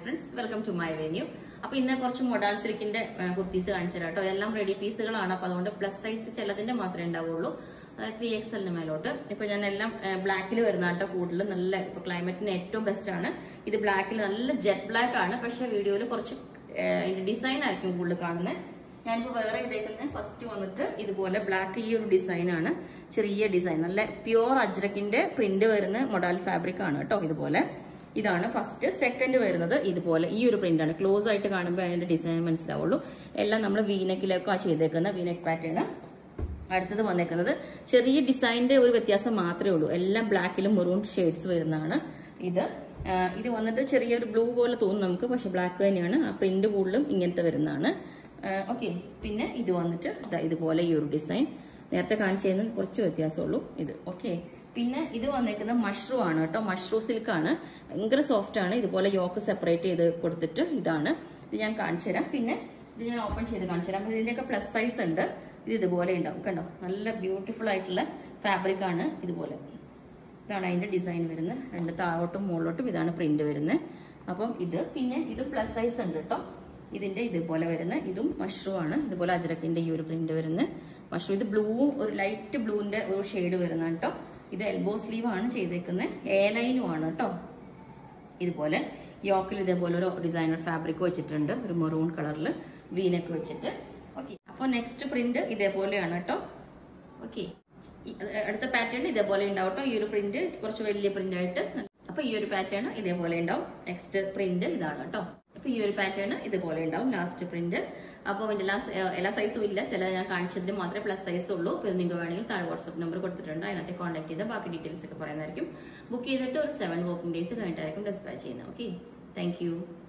friends welcome to my venue അപ്പൊ ഇന്ന് കുറച്ച് മൊഡാൾ സിൽക്കിന്റെ കുർത്തീസ് കാണിച്ചു തരാം കേട്ടോ എല്ലാം റെഡി പീസുകളാണ് അപ്പൊ അതുകൊണ്ട് പ്ലസ് സൈസ് ചിലതിന്റെ മാത്രമേ ഉണ്ടാവുള്ളൂ ത്രീ എക്സ് എല്ലിന് മേലോട്ട് ഇപ്പൊ ഞാൻ എല്ലാം ബ്ലാക്കിൽ വരുന്ന കേട്ടോ കൂടുതൽ നല്ല ഇപ്പൊ ക്ലൈമറ്റിന് ഏറ്റവും ബെസ്റ്റ് ആണ് ഇത് ബ്ലാക്കിൽ നല്ല ജെറ്റ് ബ്ലാക്ക് ആണ് പക്ഷെ വീഡിയോയിൽ കുറച്ച് അതിന്റെ ഡിസൈൻ ആയിരിക്കും കൂടുതൽ കാണുന്നത് ഞാനിപ്പോ വേറെ ഇതേക്കുന്ന ഫസ്റ്റ് വന്നിട്ട് ഇതുപോലെ ബ്ലാക്ക് ഈ ഒരു ഡിസൈൻ ആണ് ചെറിയ ഡിസൈൻ നല്ല പ്യുവർ അജ്രക്കിന്റെ പ്രിന്റ് വരുന്ന മൊഡാൽ ഫാബ്രിക് ആണ് കേട്ടോ ഇതുപോലെ ഇതാണ് ഫസ്റ്റ് സെക്കൻഡ് വരുന്നത് ഇതുപോലെ ഈ ഒരു പ്രിന്റ് ആണ് ക്ലോസ് ആയിട്ട് കാണുമ്പോൾ അതിന്റെ ഡിസൈൻ മനസ്സിലാവുള്ളൂ എല്ലാം നമ്മൾ വീനക്കിലേക്കാണ് ചെയ്തേക്കുന്ന വീനക്ക് പാറ്റേൺ അടുത്തത് വന്നേക്കുന്നത് ചെറിയ ഡിസൈനിന്റെ ഒരു വ്യത്യാസം മാത്രമേ ഉള്ളൂ എല്ലാം ബ്ലാക്കിലും മെറൂൺ ഷെയ്ഡ്സ് വരുന്നതാണ് ഇത് ആ, ഇത് വന്നിട്ട് ചെറിയൊരു ബ്ലൂ പോലെ തോന്നും നമുക്ക് പക്ഷെ ബ്ലാക്ക് തന്നെയാണ് ആ പ്രിന്റ് കൂടുതലും ഇങ്ങനത്തെ വരുന്നതാണ് ഓക്കെ പിന്നെ ഇത് വന്നിട്ട് ദാ ഇതുപോലെ ഈ ഒരു ഡിസൈൻ നേരത്തെ കാണിച്ചതിന് കുറച്ച് വ്യത്യാസമുള്ളൂ ഇത് ഓക്കെ പിന്നെ ഇത് വന്നേക്കുന്നത് മഷ്റൂ ആണ് കേട്ടോ മഷ്റൂ സിൽക്ക് ആണ് ഭയങ്കര സോഫ്റ്റ് ആണ് ഇതുപോലെ യോക്ക് സെപ്പറേറ്റ് ചെയ്ത് കൊടുത്തിട്ട് ഇതാണ് ഇത് ഞാൻ കാണിച്ചു തരാം പിന്നെ ഇത് ഞാൻ ഓപ്പൺ ചെയ്ത് കാണിച്ചു തരാം അപ്പോൾ ഇതിൻ്റെയൊക്കെ പ്ലസ് സൈസ് ഉണ്ട് ഇത് ഇതുപോലെ ഉണ്ടാവും കണ്ടോ നല്ല ബ്യൂട്ടിഫുൾ ആയിട്ടുള്ള ഫാബ്രിക് ആണ് ഇതുപോലെ ഇതാണ് അതിന്റെ ഡിസൈൻ വരുന്നത് രണ്ട് താഴോട്ടും മുകളിലോട്ടും ഇതാണ് പ്രിന്റ് വരുന്നത് അപ്പം ഇത് പിന്നെ ഇതും പ്ലസ് സൈസ് ഉണ്ട് കേട്ടോ ഇതിന്റെ ഇതുപോലെ വരുന്ന ഇതും മഷ്റൂ ആണ് ഇതുപോലെ അജരക്കിന്റെ ഈ ഒരു പ്രിന്റ് വരുന്നത് മഷ്റൂ ഇത് ബ്ലൂവും ഒരു ലൈറ്റ് ബ്ലൂവിന്റെ ഒരു ഷെയ്ഡ് വരുന്ന കേട്ടോ ഇത് എൽബോ സ്ലീവ് ആണ് ചെയ്തേക്കുന്നത് എ ലൈനും ആണ് കേട്ടോ ഇതുപോലെ യോക്കിൽ ഇതേപോലെ ഒരു ഡിസൈനർ ഫാബ്രിക് വെച്ചിട്ടുണ്ട് ഒരു മെറൂൺ കളറിൽ വീനക്ക് വെച്ചിട്ട് ഓക്കെ അപ്പോൾ നെക്സ്റ്റ് പ്രിന്റ് ഇതേപോലെയാണ് കേട്ടോ ഓക്കെ അടുത്ത പാറ്റേൺ ഇതേപോലെ ഉണ്ടാവും കേട്ടോ ഈ ഒരു പ്രിന്റ് കുറച്ച് വലിയ പ്രിന്റ് ആയിട്ട് അപ്പൊ ഈ ഒരു പാറ്റേൺ ഇതേപോലെ ഉണ്ടാവും നെക്സ്റ്റ് പ്രിന്റ് ഇതാണ് കേട്ടോ അപ്പൊ ഈ ഒരു പാറ്റേൺ ഇതുപോലെ ഉണ്ടാവും ലാസ്റ്റ് പ്രിന്റ് അപ്പോൾ ഇതിന്റെ എല്ലാ എല്ലാ സൈസും ഇല്ല ചില ഞാൻ കാണിച്ചതിന് മാത്രമേ പ്ലസ് സൈസ് ഉള്ളൂ അപ്പോൾ ഇത് നിങ്ങൾക്ക് വേണമെങ്കിൽ താഴെ വാട്സ്ആപ്പ് നമ്പർ കൊടുത്തിട്ടുണ്ട് അതിനകത്ത് കോൺടാക്ട് ചെയ്ത് ബാക്കി ഡീറ്റെയിൽസ് ഒക്കെ പറയുന്നതായിരിക്കും ബുക്ക് ചെയ്തിട്ട് ഒരു സെവൻ വർക്കിംഗ് ഡേയ്സ് കഴിഞ്ഞിട്ടായിരിക്കും ഡിസ്പാച്ച് ചെയ്യുന്നത് ഓക്കെ താങ്ക്